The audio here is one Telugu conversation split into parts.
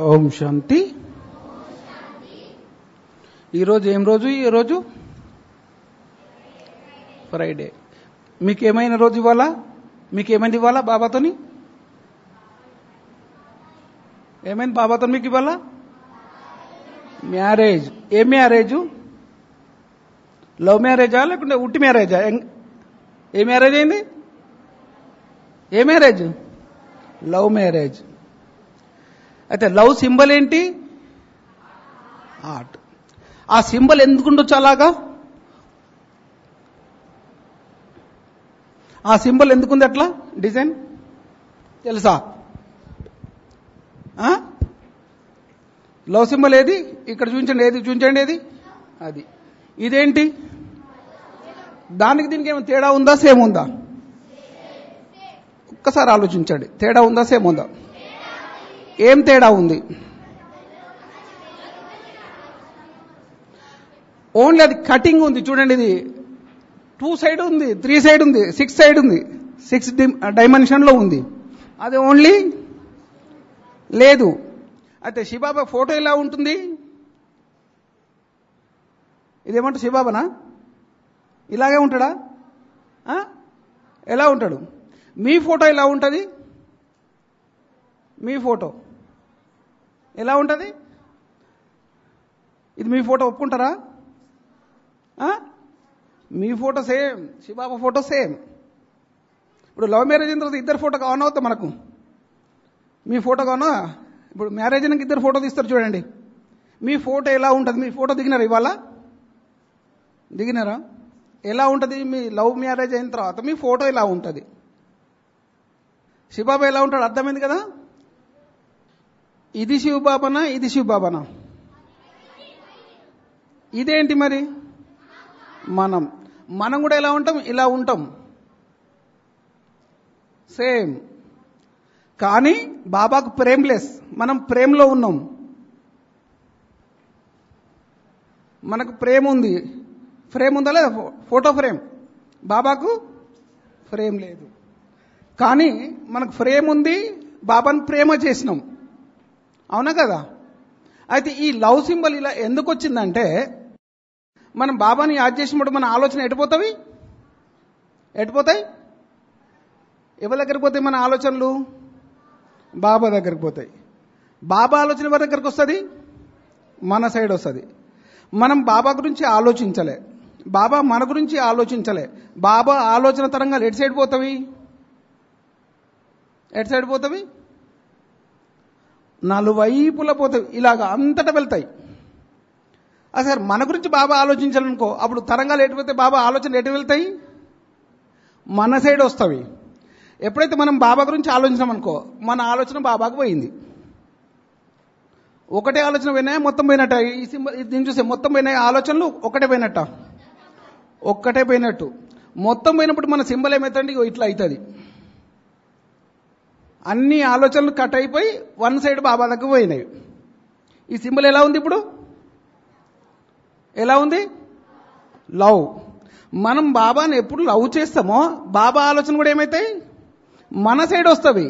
ఓం శాంతి ఈరోజు ఏం రోజు ఈరోజు ఫ్రైడే మీకు ఏమైనా రోజు ఇవ్వాలా మీకు ఏమైంది ఇవ్వాలా బాబాతోని ఏమైంది బాబాతో మీకు ఇవ్వాలా మ్యారేజ్ ఏ మ్యారేజ్ లవ్ మ్యారేజా లేకుంటే ఉట్టి మ్యారేజా ఎం- ఏ మ్యారేజ్ అయింది ఏ మ్యారేజ్ లవ్ మ్యారేజ్ అయితే లవ్ సింబల్ ఏంటి హార్ట్ ఆ సింబల్ ఎందుకుండొచ్చు అలాగా ఆ సింబల్ ఎందుకుంది అట్లా డిజైన్ తెలుసా ఆ? లవ్ సింబల్ ఏది ఇక్కడ చూపించండి ఏది చూపించండి ఏది అది ఇదేంటి దానికి దీనికి ఏమైనా తేడా ఉందా సేమ్ ఉందా ఒక్కసారి ఆలోచించండి తేడా ఉందా సేమ్ ఉందా ఏం తేడా ఉంది ఓన్లీ అది కటింగ్ ఉంది చూడండి ఇది టూ సైడ్ ఉంది త్రీ సైడ్ ఉంది సిక్స్ సైడ్ ఉంది సిక్స్ డైమెన్షన్ లో ఉంది అది ఓన్లీ లేదు అయితే శిబాబా ఫోటో ఎలా ఉంటుంది ఇదేమంట శిబాబానా ఇలాగే ఉంటాడా ఆ? ఎలా ఉంటాడు మీ ఫోటో ఎలా ఉంటుంది మీ ఫోటో ఎలా ఉంటుంది ఇది మీ ఫోటో ఒప్పుకుంటారా ఆ? మీ ఫోటో సేమ్ శిబాబా ఫోటో సేమ్ ఇప్పుడు లవ్ మ్యారేజ్ అయిన తర్వాత ఇద్దరు ఫోటో కావన అవుతా మనకు మీ ఫోటో కావనా ఇప్పుడు మ్యారేజ్ అయినాక ఇద్దరు ఫోటో తీస్తారు చూడండి మీ ఫోటో ఎలా ఉంటుంది మీ ఫోటో దిగినారా ఇవాళ దిగినారా ఎలా ఉంటుంది మీ లవ్ మ్యారేజ్ అయిన తర్వాత మీ ఫోటో ఎలా ఉంటుంది శివబాబా ఎలా ఉంటాడు అర్థమైంది కదా ఇది శివబాబానా ఇది శివబాబానా ఇదేంటి మరి మనం మనం కూడా ఎలా ఉంటాం ఇలా ఉంటాం సేమ్ కానీ బాబాకు ప్రేమ్లెస్ మనం ప్రేమలో ఉన్నాం మనకు ప్రేమ ఉంది ఫ్రేమ్ ఉందా లేదా ఫో- ఫోటో ఫ్రేమ్ బాబాకు ఫ్రేమ్ లేదు కానీ మనకు ఫ్రేమ్ ఉంది బాబాను ప్రేమ చేసినాం అవునా కదా అయితే ఈ లవ్ సింబల్ ఇలా ఎందుకు వచ్చిందంటే మనం బాబాని యాద్ చేసినప్పుడు మన ఆలోచన ఎటుపోతావి ఎటుపోతాయి ఎవరి దగ్గరికి పోతాయి మన ఆలోచనలు బాబా దగ్గరికి పోతాయి బాబా ఆలోచన ఎవరి దగ్గరికి వస్తుంది మన సైడ్ వస్తుంది మనం బాబా గురించి ఆలోచించలే బాబా మన గురించి ఆలోచించలే బాబా ఆలోచన తరంగాలు ఎటు సైడ్ పోతావి ఎటు సైడ్ పోతావి నలువైపులా పోతాయి ఇలాగ అంతటా వెళ్తాయి అసలు మన గురించి బాబా ఆలోచించాలనుకో అప్పుడు తరంగాలు ఎటు పోతే బాబా ఆలోచనలు ఎటు వెళ్తాయి మన సైడ్ వస్తాయి ఎప్పుడైతే మనం బాబా గురించి ఆలోచించామనుకో మన ఆలోచన బాబాకు పోయింది ఒకటే ఆలోచన పోయినాయా మొత్తం పోయినట్ట ఈ సింబల్ దీన్ని చూస్తే మొత్తం పోయినాయి ఆలోచనలు ఒకటే పోయినట్ట ఒక్కటే పోయినట్టు మొత్తం పోయినప్పుడు మన సింబల్ ఏమవుతుంది ఇగో ఇట్లా అవుతుంది అన్ని ఆలోచనలు కట్ అయిపోయి వన్ సైడ్ బాబా దగ్గర పోయినాయి ఈ సింబల్ ఎలా ఉంది ఇప్పుడు ఎలా ఉంది లవ్ మనం బాబాని ఎప్పుడు లవ్ చేస్తామో బాబా ఆలోచన కూడా ఏమవుతాయి మన సైడ్ వస్తవి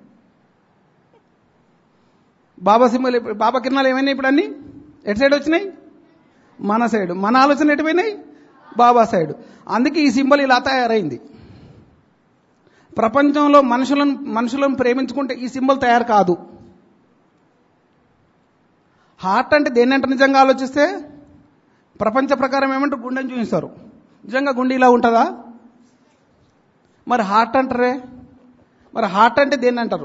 బాబా సింబల్ ఇప్పుడు- బాబా కిరణాలు ఏమైనాయి ఇప్పుడు అన్ని ఎటు సైడ్ వచ్చినాయి మన సైడ్ మన ఆలోచన ఎటు పోయినాయి బాబా సైడ్ అందుకే ఈ సింబల్ ఇలా తయారైంది ప్రపంచంలో మనుషులను మనుషులను ప్రేమించుకుంటే ఈ సింబల్ తయారు కాదు హార్ట్ అంటే దేన్నంటే నిజంగా ఆలోచిస్తే ప్రపంచ ప్రకారం ఏమంటారు గుండెని చూపిస్తారు నిజంగా గుండె ఇలా ఉంటుందా మరి హార్ట్ అంటారే మరి హార్ట్ అంటే దేన్ని అంటారు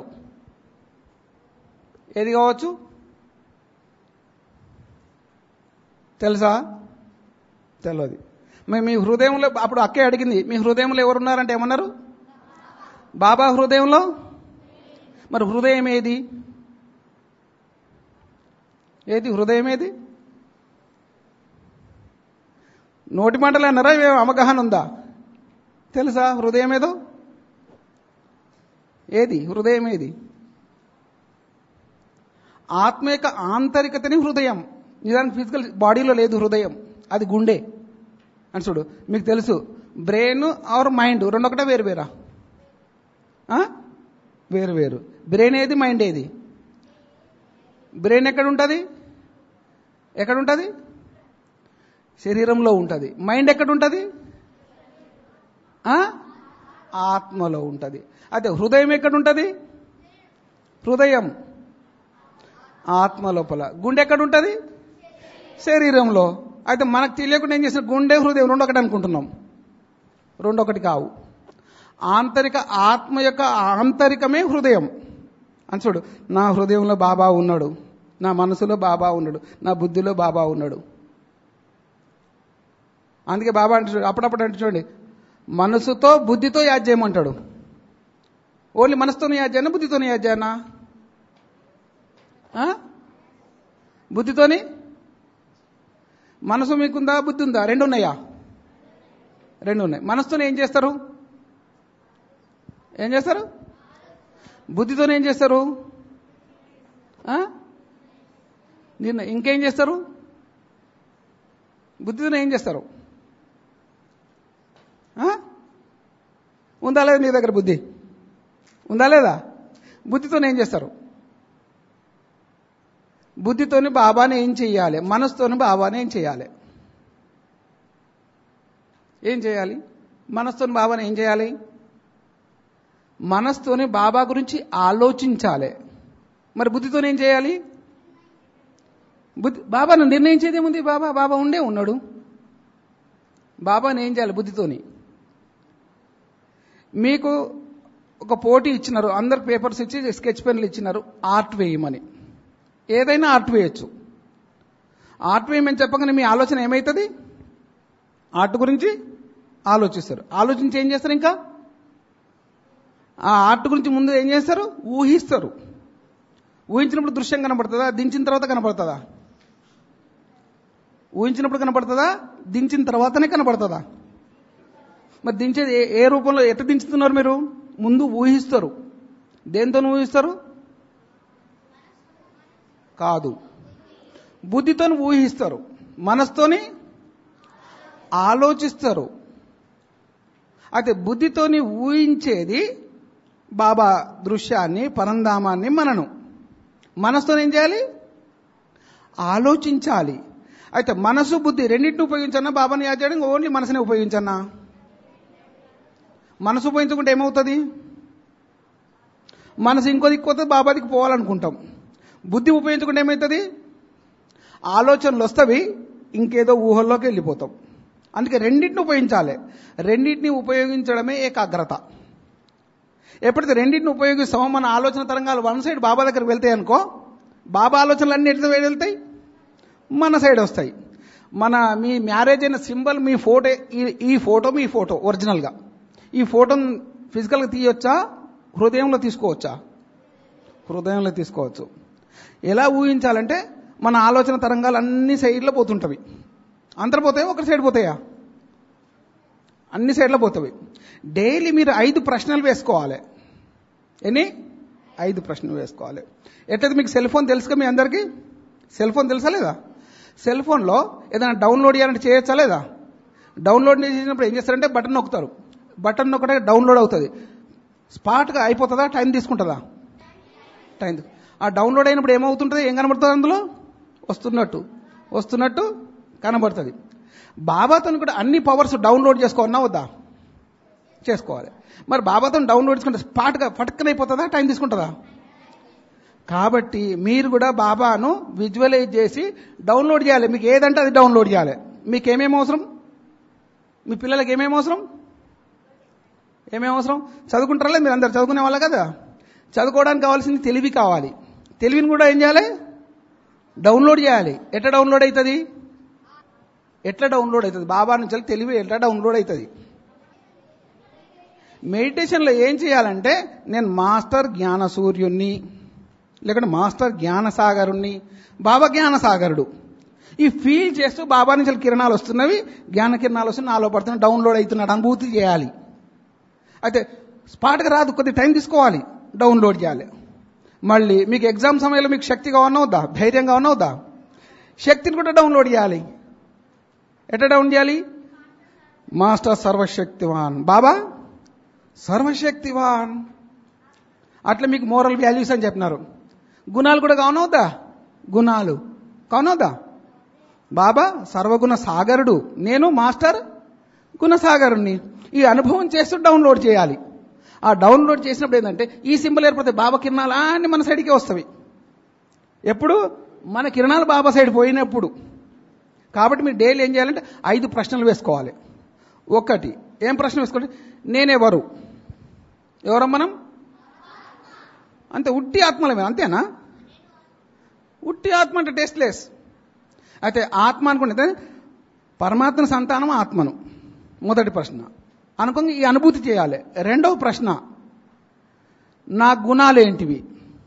ఏది కావచ్చు తెలుసా తెలియదు మరి మీ హృదయంలో అప్పుడు అక్కే అడిగింది మీ హృదయంలో ఎవరున్నారంటే ఏమన్నారు బాబా హృదయంలో మరి హృదయం ఏది ఏది హృదయం ఏది నోటి మాటలు అన్నారా ఇవేం అవగాహన ఉందా తెలుసా హృదయం ఏదో ఏది హృదయం ఏది ఆత్మ యొక్క ఆంతరికతని హృదయం నిజానికి ఫిజికల్ బాడీలో లేదు హృదయం అది గుండె అని చూడు మీకు తెలుసు బ్రెయిన్ ఆర్ మైండ్ రెండు ఒకటే వేరు వేరా ఆ? వేరు వేరు బ్రెయిన్ ఏది మైండ్ ఏది బ్రెయిన్ ఎక్కడ ఉంటుంది ఎక్కడ ఉంటుంది శరీరంలో ఉంటుంది మైండ్ ఎక్కడ ఉంటుంది ఆ? ఆత్మలో ఉంటుంది అయితే హృదయం ఎక్కడ ఉంటుంది హృదయం ఆత్మ లోపల గుండె ఎక్కడ ఉంటుంది శరీరంలో అయితే మనకు తెలియకుండా ఏం చేసిన గుండె హృదయం రెండు ఒకటి అనుకుంటున్నాం రెండు ఒకటి కావు ఆంతరిక ఆత్మ యొక్క ఆంతరికమే హృదయం అని చూడు నా హృదయంలో బాబా ఉన్నాడు నా మనసులో బాబా ఉన్నాడు నా బుద్ధిలో బాబా ఉన్నాడు అందుకే బాబా అంటే చూడు అప్పుడప్పుడు అంటే చూడండి మనసుతో బుద్ధితో యాద్ చేయమంటాడు ఓన్లీ మనసుతోనే యాద్ చేయనా బుద్ధితోనే యాద్ చేయనా ఆ? బుద్ధితోని మనసు మీకుందా బుద్ధి ఉందా రెండు ఉన్నాయా రెండు ఉన్నాయి మనసుతోనే ఏం చేస్తారు ఏం చేస్తారు బుద్ధితోనే ఏం చేస్తారు ఆ? నిన్న ఇంకేం చేస్తారు బుద్ధితోనే ఏం చేస్తారు ఆ? ఉందా లేదా మీ దగ్గర బుద్ధి ఉందా లేదా బుద్ధితోనే ఏం చేస్తారు బుద్ధితోని బాబాని ఏం చెయ్యాలి మనసుతోని బాబాని ఏం చేయాలి ఏం చేయాలి మనసుతోని బాబాని ఏం చేయాలి మనసుతోని బాబా గురించి ఆలోచించాలి మరి బుద్ధితోని ఏం చేయాలి బుద్ధి బాబాను నిర్ణయించేది ఏముంది బాబా బాబా ఉండే ఉన్నాడు బాబాని ఏం చేయాలి బుద్ధితోని మీకు ఒక పోటీ ఇచ్చినారు అందరికి పేపర్స్ ఇచ్చి స్కెచ్ పెన్లు ఇచ్చినారు ఆర్ట్ వేయమని ఏదైనా ఆర్ట్ వేయచ్చు ఆర్ట్ వేయమని చెప్పగానే మీ ఆలోచన ఏమవుతుంది ఆర్ట్ గురించి ఆలోచిస్తారు ఆలోచించి ఏం చేస్తారు ఇంకా ఆ ఆర్ట్ గురించి ముందు ఏం చేస్తారు ఊహిస్తారు ఊహించినప్పుడు దృశ్యం కనపడుతుందా దించిన తర్వాత కనపడుతుందా ఊహించినప్పుడు కనపడుతుందా దించిన తర్వాతనే కనపడుతుందా మరి దించేది ఏ- ఏ రూపంలో ఎట్లా దించుతున్నారు మీరు ముందు ఊహిస్తారు దేంతో ఊహిస్తారు కాదు బుద్ధితో ఊహిస్తారు మనసుతోని ఆలోచిస్తారు అయితే బుద్ధితోని ఊహించేది బాబా దృశ్యాన్ని పరంధామాన్ని మనను మనసుతో ఏం చేయాలి ఆలోచించాలి అయితే మనసు బుద్ధి రెండింటిని ఉపయోగించన్నా బాబాని యాద్ చేయడం ఓన్లీ మనసుని ఉపయోగించన్నా మనసు ఉపయోగించుకుంటే ఏమవుతుంది మనసు ఇంకో దిక్కుపోతే బాబా దిక్కు పోవాలనుకుంటాం బుద్ధి ఉపయోగించుకుంటే ఏమవుతుంది ఆలోచనలు వస్తవి ఇంకేదో ఊహల్లోకి వెళ్ళిపోతాం అందుకే రెండింటిని ఉపయోగించాలి రెండింటిని ఉపయోగించడమే ఏకాగ్రత ఎప్పుడైతే రెండింటిని ఉపయోగిస్తామో మన ఆలోచన తరంగాలు వన్ సైడ్ బాబా దగ్గరికి వెళ్తాయి అనుకో బాబా ఆలోచనలు అన్ని ఎట్లా వెళ్తాయి మన సైడ్ వస్తాయి మన మీ మ్యారేజ్ అయిన సింబల్ మీ ఫోటో ఈ- ఈ ఫోటో మీ ఫోటో ఒరిజినల్గా ఈ ఫోటోని ఫిజికల్గా తీయొచ్చా హృదయంలో తీసుకోవచ్చా హృదయంలో తీసుకోవచ్చు ఎలా ఊహించాలంటే మన ఆలోచన తరంగాలు అన్ని సైడ్లో పోతుంటవి అంతర పోతాయా ఒక సైడ్ పోతాయా అన్ని సైడ్లో పోతాయి డైలీ మీరు ఐదు ప్రశ్నలు వేసుకోవాలి ఎన్ని ఐదు ప్రశ్నలు వేసుకోవాలి ఎట్లయితే మీకు సెల్ ఫోన్ తెలుసుగా మీ అందరికీ సెల్ ఫోన్ తెలుసా లేదా సెల్ ఫోన్లో ఏదైనా డౌన్లోడ్ చేయాలంటే చేయొచ్చా లేదా డౌన్లోడ్ చేసినప్పుడు ఏం చేస్తారంటే బటన్ నొక్కుతారు బటన్ నొక్కడే డౌన్లోడ్ అవుతుంది స్పాట్గా అయిపోతుందా టైం తీసుకుంటుందా టైం తీ- ఆ డౌన్లోడ్ అయినప్పుడు ఏమవుతుంటుంది ఏం కనబడుతుంది అందులో వస్తున్నట్టు వస్తున్నట్టు కనబడుతుంది బాబాతో కూడా అన్ని పవర్స్ డౌన్లోడ్ చేసుకోవన్నా వద్దా చేసుకోవాలి మరి బాబాతో డౌన్లోడ్ చేసుకుంటే స్పాట్గా పట్టుకుని అయిపోతుందా టైం తీసుకుంటుందా కాబట్టి మీరు కూడా బాబాను విజువలైజ్ చేసి డౌన్లోడ్ చేయాలి మీకు ఏదంటే అది డౌన్లోడ్ చేయాలి మీకు ఏమేమి అవసరం మీ పిల్లలకి ఏమేమి అవసరం ఏమేమి అవసరం చదువుకుంటారా మీరు అందరు చదువుకునే వాళ్ళ కదా చదువుకోవడానికి కావాల్సింది తెలివి కావాలి తెలివిని కూడా ఏం చేయాలి డౌన్లోడ్ చేయాలి ఎట్లా డౌన్లోడ్ అవుతుంది ఎట్లా డౌన్లోడ్ అవుతుంది బాబా నుంచి వెళ్ళి తెలివి ఎట్లా డౌన్లోడ్ అవుతుంది మెడిటేషన్లో ఏం చేయాలంటే నేను మాస్టర్ జ్ఞాన సూర్యుణ్ణి లేకుంటే మాస్టర్ జ్ఞాన సాగరుణ్ణి బాబా జ్ఞాన సాగరుడు ఈ ఫీల్ చేస్తూ బాబా నుంచి కిరణాలు వస్తున్నవి జ్ఞాన కిరణాలు వస్తున్నాయి నాలో పడుతున్న డౌన్లోడ్ అవుతున్నాడు అనుభూతి చేయాలి అయితే స్పాట్గా రాదు కొద్ది టైం తీసుకోవాలి డౌన్లోడ్ చేయాలి మళ్ళీ మీకు ఎగ్జామ్ సమయంలో మీకు శక్తిగా ఉన్నవుద్దా ధైర్యంగా ఉన్నవుద్దా శక్తిని కూడా డౌన్లోడ్ చేయాలి ఎట్లా డౌన్ చేయాలి మాస్టర్ సర్వశక్తివాన్ బాబా సర్వశక్తివాన్ అట్లా మీకు మోరల్ వాల్యూస్ అని చెప్పినారు గుణాలు కూడా కావనవుద్దా గుణాలు కౌనోదా బాబా సర్వగుణ సాగరుడు నేను మాస్టర్ గుణసాగరుణ్ణి ఈ అనుభవం చేస్తూ డౌన్లోడ్ చేయాలి ఆ డౌన్లోడ్ చేసినప్పుడు ఏంటంటే ఈ సింబల్ ఏర్పడితే బాబా కిరణాలు అన్ని మన సైడ్కే వస్తవి ఎప్పుడు మన కిరణాలు బాబా సైడ్ పోయినప్పుడు కాబట్టి మీరు డైలీ ఏం చేయాలంటే ఐదు ప్రశ్నలు వేసుకోవాలి ఒకటి ఏం ప్రశ్న వేసుకోండి నేనెవరు ఎవరం మనం అంతే ఉట్టి ఆత్మలమే అంతేనా ఉట్టి ఆత్మ అంటే టేస్ట్లెస్ అయితే ఆత్మ అనుకుంటే పరమాత్మ సంతానం ఆత్మను మొదటి ప్రశ్న అనుకోండి ఈ అనుభూతి చేయాలి రెండవ ప్రశ్న నా గుణాలు ఏంటివి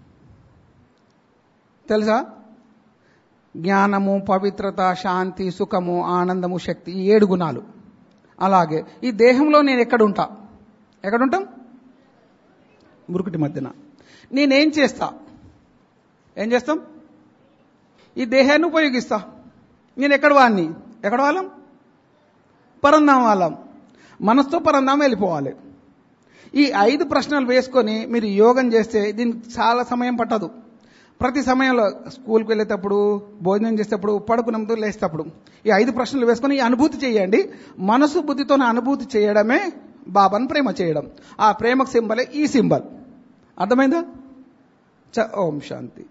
తెలుసా జ్ఞానము పవిత్రత శాంతి సుఖము ఆనందము శక్తి ఈ ఏడు గుణాలు అలాగే ఈ దేహంలో నేను ఎక్కడుంటా ఎక్కడుంటాం మురుకుటి మధ్యన నేనేం చేస్తా ఏం చేస్తాం ఈ దేహాన్ని ఉపయోగిస్తా నేను ఎక్కడ వాడిని ఎక్కడ వాళ్ళం పరంధాం వాళ్ళం మనసుతో పరంధాం వెళ్ళిపోవాలి ఈ ఐదు ప్రశ్నలు వేసుకొని మీరు యోగం చేస్తే దీనికి చాలా సమయం పట్టదు ప్రతి సమయంలో స్కూల్కి వెళ్ళేటప్పుడు భోజనం చేసేటప్పుడు పడుకున్నప్పుడు లేసేటప్పుడు ఈ ఐదు ప్రశ్నలు వేసుకొని ఈ అనుభూతి చేయండి మనసు బుద్ధితో అనుభూతి చేయడమే బాబాను ప్రేమ చేయడం ఆ ప్రేమకు సింబలే ఈ సింబల్ అర్థమైందా చ ఓం శాంతి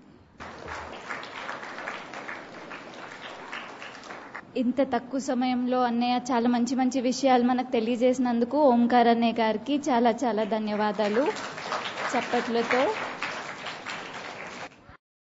ఇంత తక్కువ సమయంలో అన్నయ్య చాలా మంచి మంచి విషయాలు మనకు తెలియజేసినందుకు ఓంకార్ అన్నయ్య గారికి చాలా చాలా ధన్యవాదాలు చప్పట్లతో